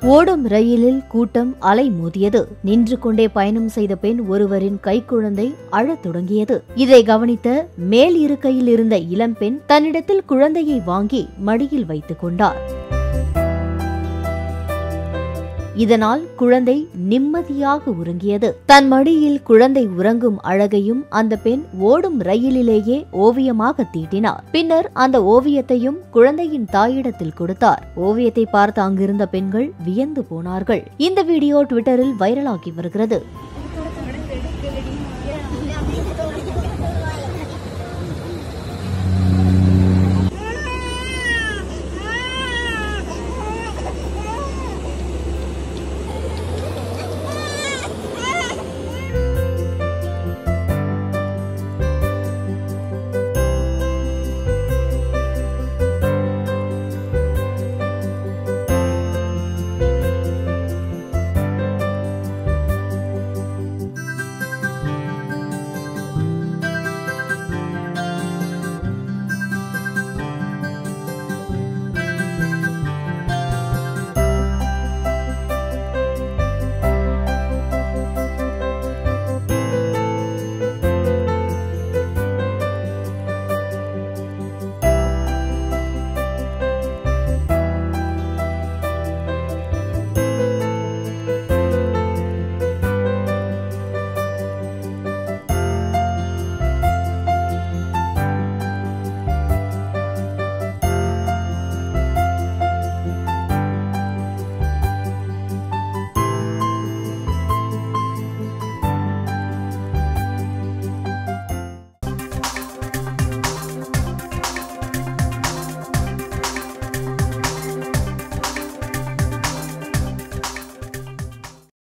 ஓடும் ரயிலில் கூட்டம் அலை மோதியது நின்று கொண்டே பயணம் செய்த பெண் ஒருவரின் கைக்குழந்தை அழத் தொடங்கியது இதை கவனித்த மேல் இருக்கையில் இருந்த இளம்பெண் தன்னிடத்தில் குழந்தையை வாங்கி மடியில் வைத்துக் கொண்டார் இதனால் குழந்தை நிம்மதியாக உறங்கியது தன் மடியில் குழந்தை உறங்கும் அழகையும் அந்த பெண் ஓடும் ரயிலிலேயே ஓவியமாக தீட்டினார் பின்னர் அந்த ஓவியத்தையும் குழந்தையின் தாயிடத்தில் கொடுத்தார் ஓவியத்தை பார்த்து அங்கிருந்த பெண்கள் வியந்து போனார்கள் இந்த வீடியோ ட்விட்டரில் வைரலாகி வருகிறது